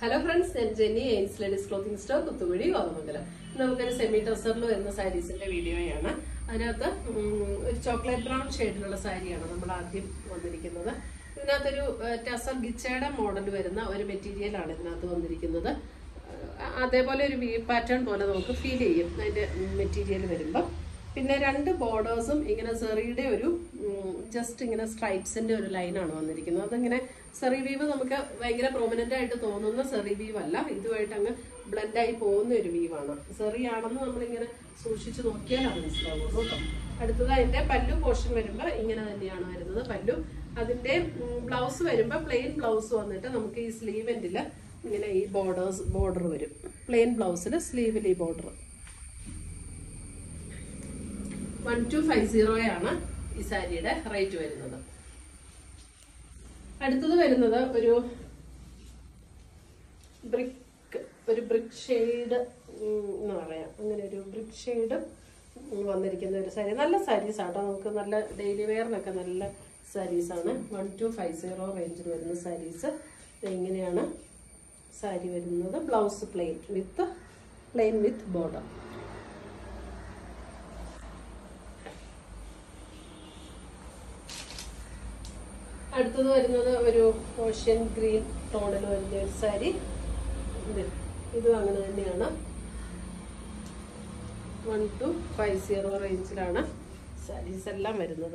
Hello friends ഞാൻ Jenny Aims ladies clothing store Kuthukuzhi ഓർമ്മംഗലം നമുക്കൊരു സെമി ടസറിൽ വരുന്ന സാരീസിന്റെ വീഡിയോയാണ് അതിനകത്ത് ഉം, ഒരു ചോക്ലേറ്റ് ബ്രൗൺ ഷെയ്ഡിലുള്ള സാരിയാണ് നമ്മൾ ആദ്യം വന്നിരിക്കുന്നത് ഇതിനകത്തൊരു ഏഹ്, ടസർ ഗിച്ചയുടെ മോഡൽ വരുന്ന ഒരു മെറ്റീരിയലാണ് ഇതിനകത്ത് വന്നിരിക്കുന്നത് ഏഹ്, അതേപോലെ ഒരു വി പാറ്റേൺ പോലെ നമുക്ക് ഫീൽ ചെയ്യും അതിന്റെ മെറ്റീരിയൽ വരുമ്പോൾ പിന്നെ രണ്ട് ബോർഡേഴ്സും ഇങ്ങനെ സെറിയുടെ ഒരു ജസ്റ്റ് ഇങ്ങനെ സ്ട്രൈപ്സിന്റെ ഒരു ലൈനാണ് വന്നിരിക്കുന്നത് അതിങ്ങനെ സെറി വീവ് നമുക്ക് ഭയങ്കര പ്രൊമിനന്റ് ആയിട്ട് തോന്നുന്ന സെറി വീവ് അല്ല ഇതുമായിട്ട് അങ്ങ് ബ്ലെൻഡ് ആയി പോകുന്ന ഒരു വീവാണ് സെറി ആണെന്ന് നമ്മളിങ്ങനെ സൂക്ഷിച്ചു നോക്കിയാൽ അത് മനസ്സിലാവുള്ളൂ കേട്ടോ അടുത്തത് അതിന്റെ പല്ലു പോർഷൻ വരുമ്പോൾ ഇങ്ങനെ തന്നെയാണ് വരുന്നത് പല്ലു അതിന്റെ ബ്ലൗസ് വരുമ്പോൾ പ്ലെയിൻ ബ്ലൗസ് വന്നിട്ട് നമുക്ക് ഈ സ്ലീവ് എൻഡിൽ ഇങ്ങനെ ഈ ബോർഡേഴ്സ് ബോർഡർ വരും പ്ലെയിൻ ബ്ലൗസിൽ സ്ലീവിൽ ഈ ബോർഡർ വൺ ടു ഫൈവ് സീറോയാണ് ഈ സാരിയുടെ റേറ്റ് വരുന്നത് അടുത്തത് വരുന്നത് ഒരു ബ്രിക്ക് ഒരു ബ്രിക്ക് ഷെയ്ഡ് എന്ന് പറയാം അങ്ങനെ ഒരു ബ്രിക്ക് ഷെയ്ഡ് വന്നിരിക്കുന്ന ഒരു സാരി നല്ല സാരീസ് ആട്ടോ നമുക്ക് നല്ല ഡെയിലി വെയറിനൊക്കെ നല്ല സാരീസാണ് വൺ ടു ഫൈവ് സീറോ റേഞ്ചിൽ വരുന്ന സാരീസ് ഇങ്ങനെയാണ് സാരി വരുന്നത് blouse plain with plain with border അടുത്തത് വരുന്നത് ഒരു ഓഷ്യൻ ഗ്രീൻ ടോണിൽ വരുന്ന ഒരു സാരി ഇത് ഇതും അങ്ങനെ തന്നെയാണ് വൺ ടു ഫൈവ് സീറോ റേഞ്ചിലാണ് സാരീസ് എല്ലാം വരുന്നത്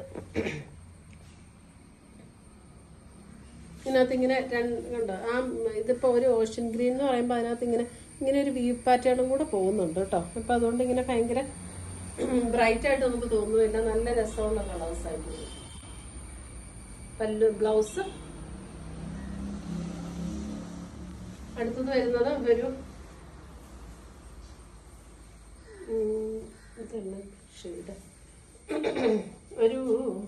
ഇതിനകത്ത് ഇങ്ങനെ രണ്ട് കണ്ടോ ആ ഇതിപ്പോൾ ഒരു ഓഷ്യൻ ഗ്രീൻ എന്ന് പറയുമ്പോൾ അതിനകത്ത് ഇങ്ങനെ ഇങ്ങനെ ഒരു വീവ് പാറ്റേണും കൂടെ പോകുന്നുണ്ട് കേട്ടോ അപ്പം അതുകൊണ്ട് ഇങ്ങനെ ഭയങ്കര ബ്രൈറ്റ് ആയിട്ട് നമുക്ക് തോന്നുന്നില്ല നല്ല രസമുള്ള കളേഴ്സ് ആയിട്ട് വരും. പല്ലു ബ്ലൗസ് അടുത്തത് വരുന്നത് ഒരു ഉം, ഇതെല്ലാം ഷെയ്ഡ് ഒരു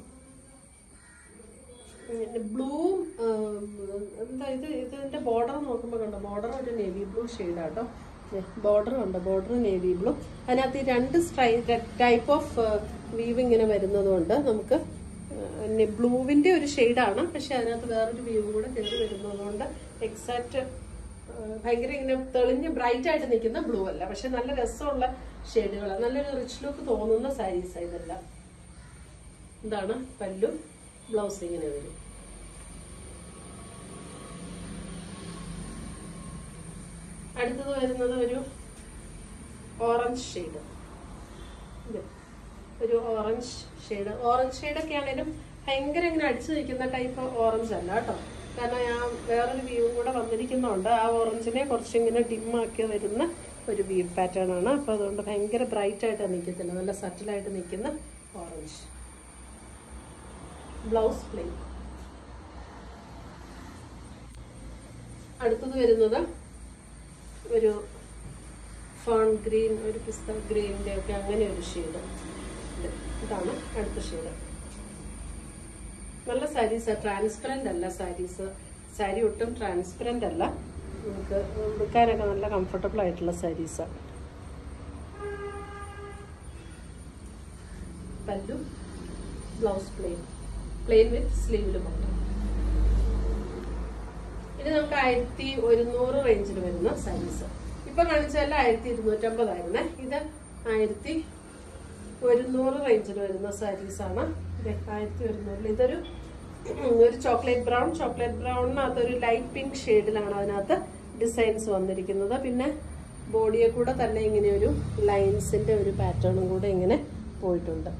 ബ്ലൂ എന്താ ഇത് ഇതിന്റെ ബോർഡർ നോക്കുമ്പോൾ കണ്ടോ ബോർഡർ ഒരു നേവി ബ്ലൂ ഷെയ്ഡാട്ടോ ബോർഡർ ഉണ്ട് ബോർഡർ നേവി ബ്ലൂ അതിനകത്ത് ഈ രണ്ട് സ്ട്രൈ ടൈപ്പ് ഓഫ് വീവ് ഇങ്ങനെ വരുന്നതുകൊണ്ട് നമുക്ക് ബ്ലൂവിന്റെ ഒരു ഷെയ്ഡാണ് പക്ഷെ അതിനകത്ത് വേറൊരു വ്യൂവും കൂടെ കയറി വരുന്നതുകൊണ്ട് എക്സാക്ട് ഭയങ്കര ഇങ്ങനെ തെളിഞ്ഞ് ബ്രൈറ്റ് ആയിട്ട് നിൽക്കുന്ന ബ്ലൂ അല്ല പക്ഷെ നല്ല രസമുള്ള ഷെയ്ഡുകളാണ് നല്ലൊരു റിച്ച് ലുക്ക് തോന്നുന്ന സാരീസ് ഇതെല്ലാം ഇതാണ് പല്ലു ബ്ലൗസ് ഇങ്ങനെ വരും അടുത്തത് വരുന്നത് ഒരു ഓറഞ്ച് ഷെയ്ഡ് ഇത് ഒരു ഓറഞ്ച് ഷെയ്ഡ് ഓറഞ്ച് ഷെയ്ഡൊക്കെ ആണെങ്കിലും ഭയങ്കര ഇങ്ങനെ അടിച്ചു നിൽക്കുന്ന ടൈപ്പ് ഓറഞ്ച് അല്ല കേട്ടോ കാരണം ആ വേറൊരു വ്യൂവും കൂടെ വന്നിരിക്കുന്നുണ്ട് ആ ഓറഞ്ചിനെ കുറച്ചിങ്ങനെ ഡിമ്മാക്കി വരുന്ന ഒരു വ്യൂ പാറ്റേൺ ആണ് അപ്പോൾ അതുകൊണ്ട് ഭയങ്കര ബ്രൈറ്റ് ആയിട്ട് നിൽക്കത്തില്ല നല്ല സറ്റിലായിട്ട് നിൽക്കുന്ന ഓറഞ്ച് ബ്ലൗസ് പ്ലെയിൻ അടുത്തത് വരുന്നത് ഒരു ഫേൺ ഗ്രീൻ ഒരു പിസ്ത ഗ്രീനിന്റെ ഒക്കെ അങ്ങനെ ഒരു ഷെയ്ഡ് ഇതാണ് അടുത്ത ഷെയ്ഡ് നല്ല സാരീസ് ട്രാൻസ്പെറന്റ് അല്ല സാരീസ് സാരി ഒട്ടും ട്രാൻസ്പെറന്റ് അല്ല നമുക്ക് എടുക്കാനൊക്കെ നല്ല കംഫർട്ടബിൾ ആയിട്ടുള്ള സാരീസാണ് pallu blouse plain plain with സ്ലീവില് ബോട്ടം ഇത് നമുക്ക് ആയിരത്തി ഒരുന്നൂറ് റേഞ്ചിൽ വരുന്ന സാരീസ് ഇപ്പൊ കാണിച്ചാൽ ആയിരത്തി ഇരുന്നൂറ്റമ്പതായിരുന്നേ ഇത് ആയിരത്തി ഒരുന്നൂറ് റേഞ്ചിൽ വരുന്ന സാരീസ് ആണ് ഇത് ആയിരത്തി ഒരുന്നൂറിൽ ഇതൊരു ഒരു ചോക്ലേറ്റ് ബ്രൗൺ ചോക്ലേറ്റ് ബ്രൗണിനകത്ത് ഒരു ലൈറ്റ് പിങ്ക് ഷെയ്ഡിലാണ് അതിനകത്ത് ഡിസൈൻസ് വന്നിരിക്കുന്നത് പിന്നെ ബോഡിയെ കൂടെ തന്നെ ഇങ്ങനെ ഒരു ലൈൻസിന്റെ ഒരു പാറ്റേണും കൂടെ ഇങ്ങനെ പോയിട്ടുണ്ട്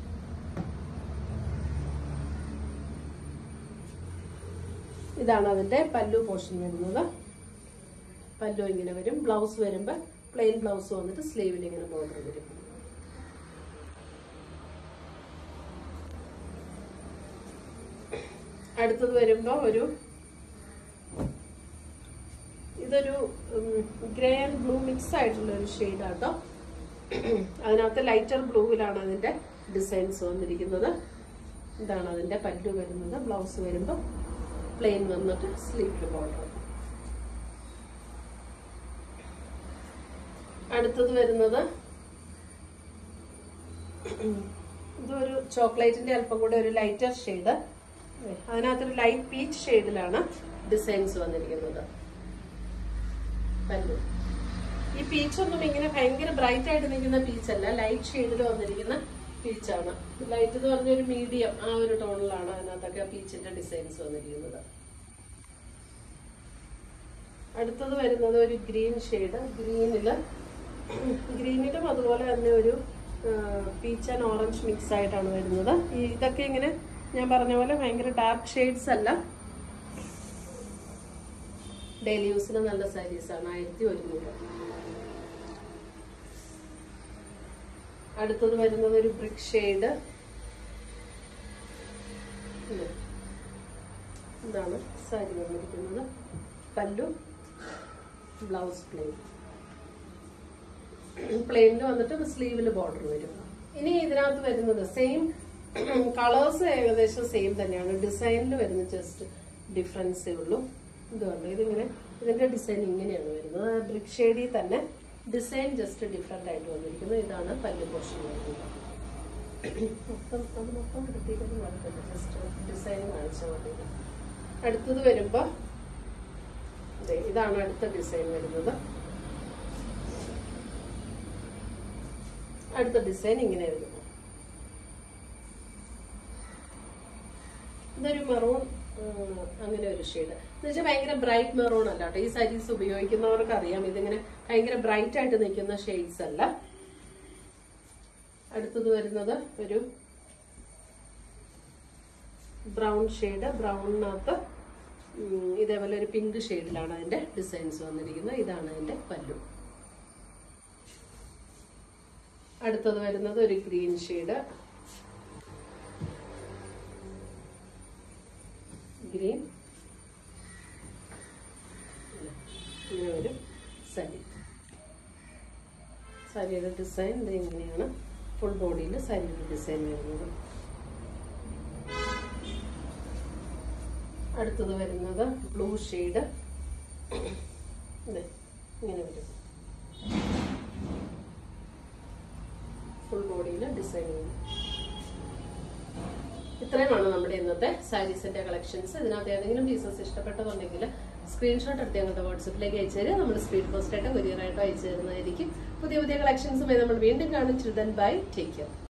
ഇതാണ് അതിന്റെ പല്ലു പോർഷൻ വരുന്നത് പല്ലു ഇങ്ങനെ വരും ബ്ലൗസ് വരുമ്പോൾ പ്ലെയിൻ ബ്ലൗസ് വന്നിട്ട് സ്ലീവിൽ ഇങ്ങനെ ബോർഡർ വരും അടുത്തത് വരുമ്പോൾ ഒരു ഇതൊരു ഗ്രേ ആൻഡ് ബ്ലൂ മിക്സ് ആയിട്ടുള്ള ഒരു ഷെയ്ഡാട്ടോ അതിനകത്ത് ലൈറ്റർ ബ്ലൂവിലാണ് അതിന്റെ ഡിസൈൻസ് വന്നിരിക്കുന്നത് ഇതാണ് അതിന്റെ പല്ലു വരുന്നത് ബ്ലൗസ് വരുമ്പോൾ പ്ലെയിൻ വന്നിട്ട് സ്ലീവ് ബോർഡർ അടുത്തത് വരുന്നത് ഇതൊരു ചോക്ലേറ്റിന്റെ അല്പം കൂടെ ഒരു ലൈറ്റർ ഷെയ്ഡ് അതിനകത്തൊരു ലൈറ്റ് പീച്ച് ഷെയ്ഡിലാണ് ഡിസൈൻസ് വന്നിരിക്കുന്നത് പല്ലു ഈ പീച്ചൊന്നും ഇങ്ങനെ ഭയങ്കര ബ്രൈറ്റ് ആയിട്ട് നിൽക്കുന്ന പീച്ചല്ല ലൈറ്റ് ഷെയ്ഡിൽ വന്നിരിക്കുന്ന പീച്ചാണ് ലൈറ്റ് എന്ന് പറഞ്ഞ ഒരു മീഡിയം ആ ഒരു ടോണിലാണ് അതിനകത്തൊക്കെ ആ പീച്ചിന്റെ ഡിസൈൻസ് വന്നിരിക്കുന്നത് അടുത്തത് വരുന്നത് ഒരു ഗ്രീൻ ഷെയ്ഡ് ഗ്രീനില് ഗ്രീനിലും അതുപോലെ തന്നെ ഒരു പീച്ച് ആൻഡ് ഓറഞ്ച് മിക്സ് ആയിട്ടാണ് വരുന്നത് ഈ ഇതൊക്കെ ഇങ്ങനെ ഞാൻ പറഞ്ഞ പോലെ ഭയങ്കര ഡാർക്ക് ഷെയ്ഡ്സ് അല്ല ഡെയിലി യൂസിന് നല്ല സാരീസ് ആണ് ആയിരത്തി ഒരുന്നൂറ് അടുത്തത് വരുന്നത് ഒരു ബ്രിക്ക് ഷെയ്ഡ് ഇതാണ് സാരി വന്നിരിക്കുന്നത് പല്ലു ബ്ലൗസ് പ്ലെയിൻ പ്ലെയിനിൽ വന്നിട്ട് സ്ലീവിൽ ബോർഡർ വരും ഇനി ഇതിനകത്ത് വരുന്നത് സെയിം കളേഴ്സ് ഏകദേശം സെയിം തന്നെയാണ് ഡിസൈനിൽ വരുന്ന ജസ്റ്റ് ഡിഫറൻസേ ഉള്ളൂ ഇതുകൊണ്ട് ഇതിങ്ങനെ ഇതിന്റെ ഡിസൈൻ ഇങ്ങനെയാണ് വരുന്നത് ബ്രിക്ക് ഷെയ്ഡിൽ തന്നെ ഡിസൈൻ ജസ്റ്റ് ഡിഫറെന്റ് ആയിട്ട് വന്നിരിക്കുന്നത് ഇതാണ് പല്ല് പോർഷൻ വരുന്നത് മൊത്തം അത് മൊത്തം കിട്ടിയിട്ടൊന്നും കുഴപ്പമില്ല ജസ്റ്റ് ഡിസൈൻ കാണിച്ചാൽ മതി അടുത്തത് വരുമ്പോ ദേ, ഇതാണ് അടുത്ത ഡിസൈൻ വരുന്നത് അടുത്ത ഡിസൈൻ ഇങ്ങനെ വരുന്നു ഇതൊരു മെറൂൺ അങ്ങനെ ഒരു ഷെയ്ഡ് എന്ന് വെച്ചാൽ ഭയങ്കര ബ്രൈറ്റ് മെറൂൺ അല്ല കേട്ടോ ഈ സാരീസ് ഉപയോഗിക്കുന്നവർക്ക് അറിയാം ഇതിങ്ങനെ ഭയങ്കര ബ്രൈറ്റ് ആയിട്ട് നിൽക്കുന്ന ഷെയ്ഡ്സ് അല്ല അടുത്തത് വരുന്നത് ഒരു ബ്രൗൺ ഷെയ്ഡ് ബ്രൗണിനകത്ത് ഇതേപോലെ ഒരു പിങ്ക് ഷെയ്ഡിലാണ് അതിന്റെ ഡിസൈൻസ് വന്നിരിക്കുന്നത് ഇതാണ് അതിന്റെ പല്ലു അടുത്തത് വരുന്നത് ഒരു ഗ്രീൻ ഷെയ്ഡ് ഗ്രീൻ ഇങ്ങനെ ഒരു സാരി സാരിയുടെ ഡിസൈൻ ഇത് ഇങ്ങനെയാണ് ഫുൾ ബോഡിയിൽ സാരിയുടെ ഡിസൈൻ വരുന്നത് അടുത്തത് വരുന്നത് ബ്ലൂ ഷെയ്ഡ് ഇങ്ങനെ വരും ഫുൾ ബോഡിയിൽ ഡിസൈൻ വരും ഇത്രയുമാണ് നമ്മുടെ ഇന്നത്തെ സാരീസിന്റെ കളക്ഷൻസ് ഇതിനകത്ത് ഏതെങ്കിലും പീസസ് ഇഷ്ടപ്പെട്ടതുണ്ടെങ്കിൽ സ്ക്രീൻഷോട്ട് എടുത്ത് ഞങ്ങളുടെ വാട്സപ്പിലേക്ക് അയച്ചു തരിക നമ്മൾ സ്പീഡ് പോസ്റ്റ് ആയിട്ട് കൊറിയർ ആയിട്ടോ അയച്ചു തരുന്നതായിരിക്കും പുതിയ പുതിയ കളക്ഷൻസുമായി നമ്മൾ വീണ്ടും കാണും ചിൽഡ്രൻ ബൈ ടേക്ക് കെയർ